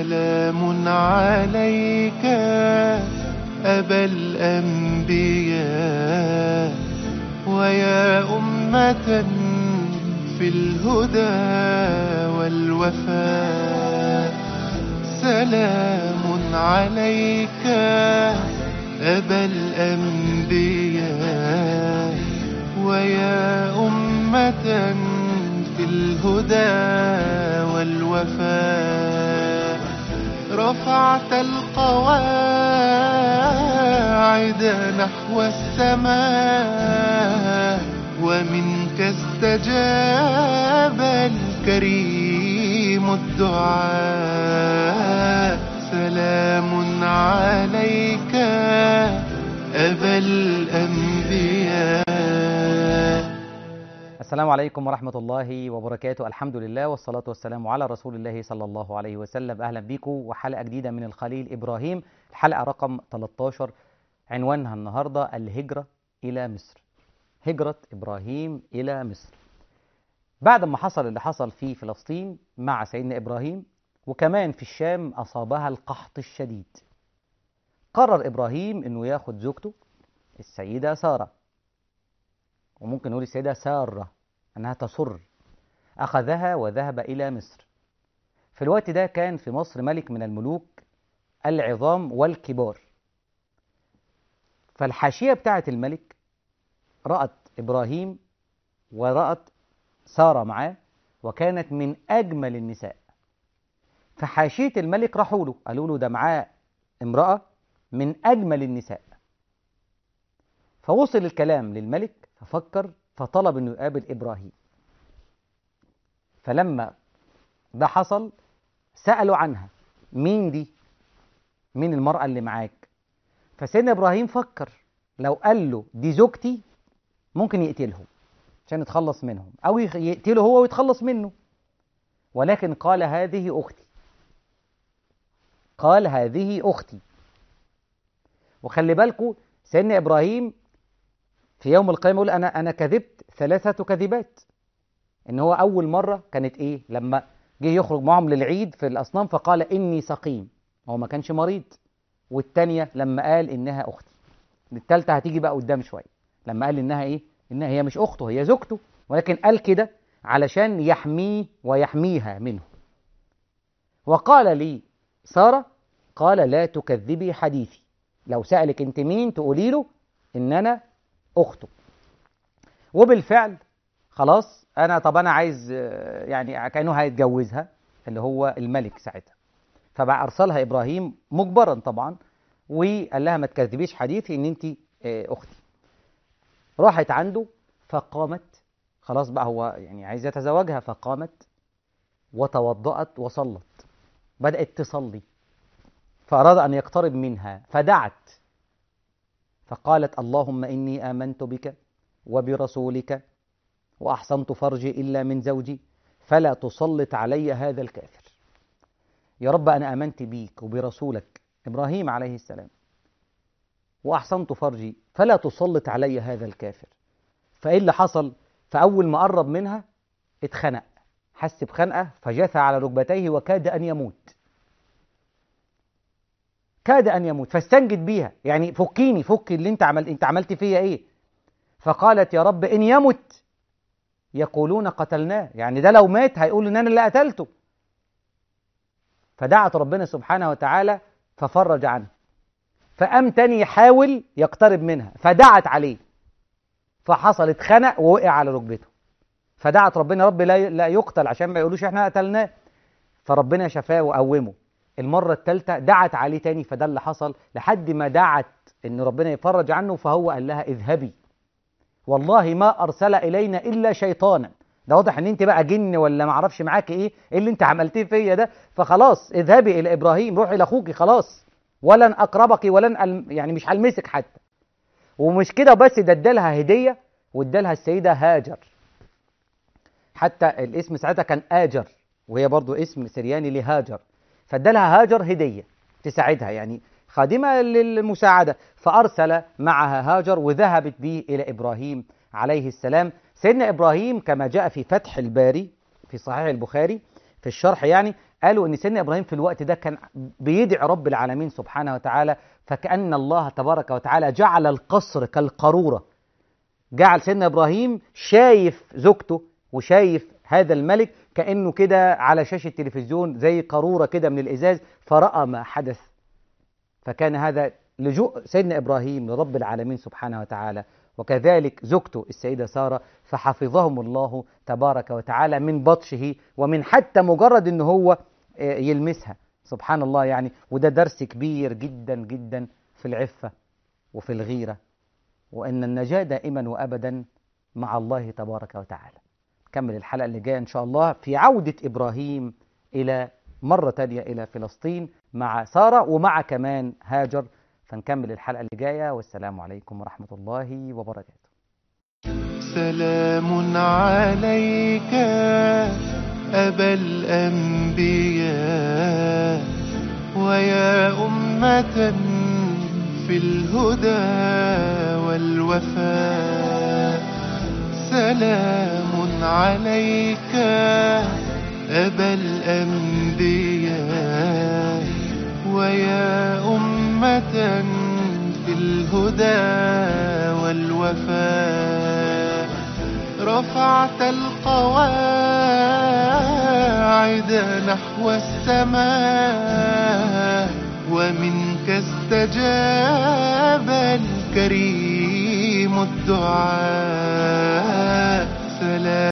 سلام عليك أبا الأنبياء ويا أمة في الهدى والوفاء سلام عليك أبا الأنبياء ويا أمة في الهدى والوفاء رفعت القواعد نحو السماء ومنك استجاب الكريم الدعاء سلام عليك أبا الأنبياء السلام عليكم ورحمة الله وبركاته الحمد لله والصلاة والسلام على رسول الله صلى الله عليه وسلم أهلا بكم وحلقة جديدة من الخليل إبراهيم الحلقة رقم 13 عنوانها النهاردة الهجرة إلى مصر هجرة إبراهيم إلى مصر بعد ما حصل اللي حصل في فلسطين مع سيدنا إبراهيم وكمان في الشام أصابها القحط الشديد قرر إبراهيم أنه ياخد زوجته السيدة سارة وممكن نقول السيدة سارة أنها تسر أخذها وذهب إلى مصر في الوقت ده كان في مصر ملك من الملوك العظام والكبار فالحاشية بتاعة الملك رأت إبراهيم ورأت سارة معاه وكانت من أجمل النساء فحاشية الملك راحوا له قالوا له ده معاه امرأة من أجمل النساء فوصل الكلام للملك ففكر فطلب انه يقابل ابراهيم فلما ده حصل سالوا عنها مين دي مين المراه اللي معاك فسيدنا ابراهيم فكر لو قال له دي زوجتي ممكن يقتلهم عشان يتخلص منهم او يقتله هو ويتخلص منه ولكن قال هذه اختي قال هذه اختي وخلي بالكم سيدنا ابراهيم في يوم القيامة يقول أنا أنا كذبت ثلاثة كذبات إن هو أول مرة كانت إيه لما جه يخرج معهم للعيد في الأصنام فقال إني سقيم هو ما كانش مريض والتانية لما قال إنها أختي التالتة هتيجي بقى قدام شوية لما قال إنها إيه إنها هي مش أخته هي زوجته ولكن قال كده علشان يحميه ويحميها منه وقال لي سارة قال لا تكذبي حديثي لو سألك أنت مين تقولي له إن أنا اخته وبالفعل خلاص انا طب انا عايز يعني كانه هيتجوزها اللي هو الملك ساعتها فبقى ارسلها ابراهيم مجبرا طبعا وقال لها ما تكذبيش حديثي ان انت اختي راحت عنده فقامت خلاص بقى هو يعني عايز يتزوجها فقامت وتوضأت وصلت بدأت تصلي فأراد أن يقترب منها فدعت فقالت اللهم إني آمنت بك وبرسولك وأحصنت فرجي إلا من زوجي فلا تسلط علي هذا الكافر يا رب أنا آمنت بيك وبرسولك إبراهيم عليه السلام وأحصنت فرجي فلا تسلط علي هذا الكافر فإيه اللي حصل فأول ما قرب منها اتخنق حس بخنقة فجثى على ركبتيه وكاد أن يموت كاد ان يموت فاستنجد بيها يعني فكيني فك اللي انت عمل انت عملت فيا ايه فقالت يا رب ان يمت يقولون قتلناه يعني ده لو مات هيقول ان انا اللي قتلته فدعت ربنا سبحانه وتعالى ففرج عنه فقام تاني يحاول يقترب منها فدعت عليه فحصل اتخنق ووقع على ركبته فدعت ربنا رب لا لا يقتل عشان ما يقولوش احنا قتلناه فربنا شفاه وقومه المرة الثالثة دعت عليه تاني فده اللي حصل لحد ما دعت ان ربنا يفرج عنه فهو قال لها اذهبي والله ما ارسل الينا الا شيطانا ده واضح ان انت بقى جن ولا ما اعرفش معاك ايه ايه اللي انت عملتيه فيا ده فخلاص اذهبي الى ابراهيم روحي لاخوك خلاص ولن اقربك ولن أل... يعني مش هلمسك حتى ومش كده بس ده ادالها هديه وادالها السيده هاجر حتى الاسم ساعتها كان اجر وهي برضو اسم سرياني لهاجر فادالها هاجر هديه تساعدها يعني خادمه للمساعده فارسل معها هاجر وذهبت به الى ابراهيم عليه السلام سيدنا ابراهيم كما جاء في فتح الباري في صحيح البخاري في الشرح يعني قالوا ان سيدنا ابراهيم في الوقت ده كان بيدعي رب العالمين سبحانه وتعالى فكأن الله تبارك وتعالى جعل القصر كالقارورة جعل سيدنا ابراهيم شايف زوجته وشايف هذا الملك كأنه كده على شاشة تلفزيون زي قارورة كده من الإزاز فرأى ما حدث فكان هذا لجوء سيدنا إبراهيم لرب العالمين سبحانه وتعالى وكذلك زوجته السيدة سارة فحفظهم الله تبارك وتعالى من بطشه ومن حتى مجرد ان هو يلمسها سبحان الله يعني وده درس كبير جدا جدا في العفة وفي الغيرة وأن النجاة دائما وأبدا مع الله تبارك وتعالى نكمل الحلقة اللي جاية إن شاء الله في عودة إبراهيم إلى مرة تانية إلى فلسطين مع سارة ومع كمان هاجر فنكمل الحلقة اللي جاية والسلام عليكم ورحمة الله وبركاته سلام عليك أبا الأنبياء ويا أمة في الهدى والوفاء سلام عليك أبا الأنبياء ويا أمة في الهدى والوفاء رفعت القواعد نحو السماء ومنك استجاب الكريم الدعاء سلام